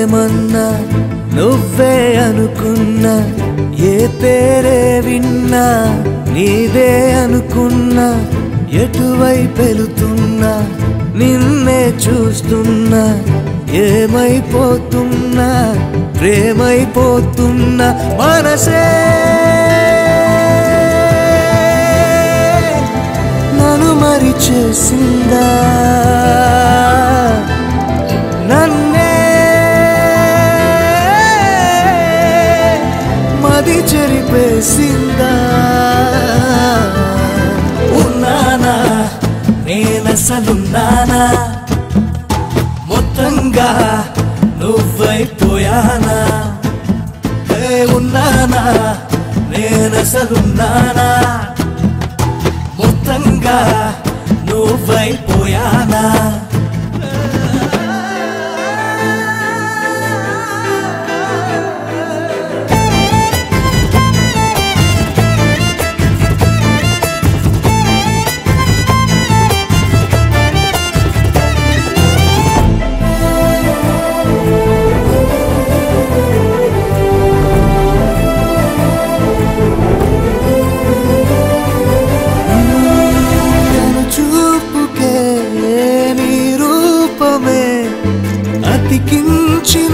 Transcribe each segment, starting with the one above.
ఏమన్నా నువ్వే అనుకున్నా ఏ పేరే విన్నా నీదే అనుకున్నా ఎటువైపు వెళుతున్నా నిన్నే చూస్తున్నా ఏమైపోతున్నా ప్రేమైపోతున్నా మనసే నన్ను మరి చేసిందా నన్నే మది చెరిపేసిందా ఉన్నానా నేనసలున్నానా మొత్తంగా నువ్వైపోయానా హే ఉన్నానా నేనసలున్నానా మొత్తంగా నువ్వైపోయానా తను చూపుకే నీ రూపమే అతికించిన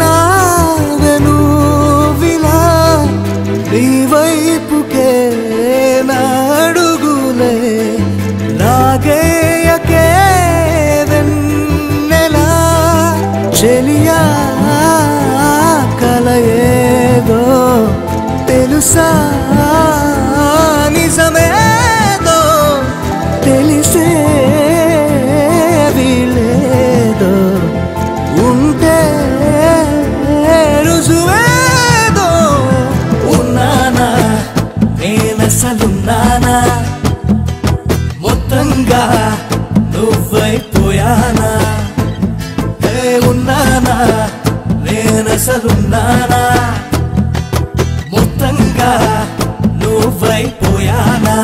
వెనువిలా నీ వైపుకే నా అడుగులే లాగేయకే వెన్నెలా చెలియా కలయేదో తెలుసా నిజమేదో తెలిసే వీలేదో ఉంటే రుజువేదో ఉన్నానా నేనసలున్నానా మొత్తంగా నువ్వైపోయానా ఏ ఉన్నానా నేనసలున్నానా మొత్తంగా నువ్వైపోయానా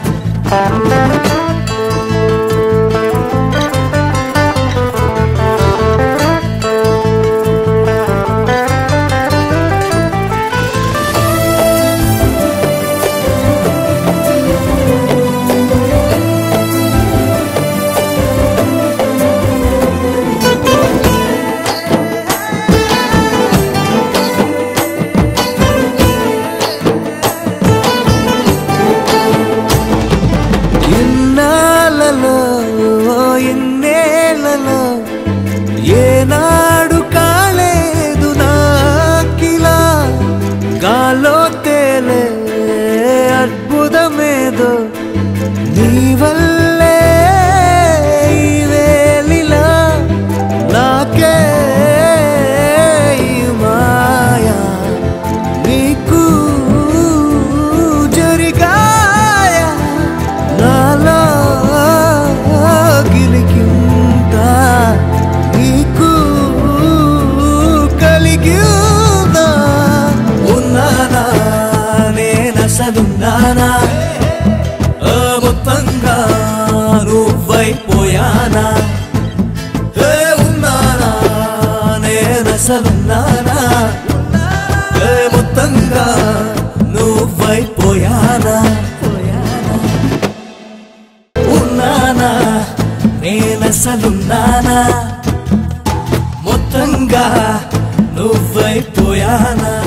ఇన్నాళ్ళలో ఇన్నేళ్ళలో ఏనాడు కాలేదు నాకిలా గాలో తేలే అద్భుతమేదో నీ వల్లే ఈ వేళిలా నాకే ఈ మాయా నీకు జరిగాయ నాలో గిలికింత నీకు కలిగిందా ఉన్నానా నేనసలున్నానా ఆ మొత్తంగా నువ్వైపోయానా ఏ ఉన్నానా నేనసలున్నానా ఏ మొత్తంగా నువ్వైపోయానా ఉన్నానా నేనసలున్నానా మొత్తంగా నువ్వైపోయానా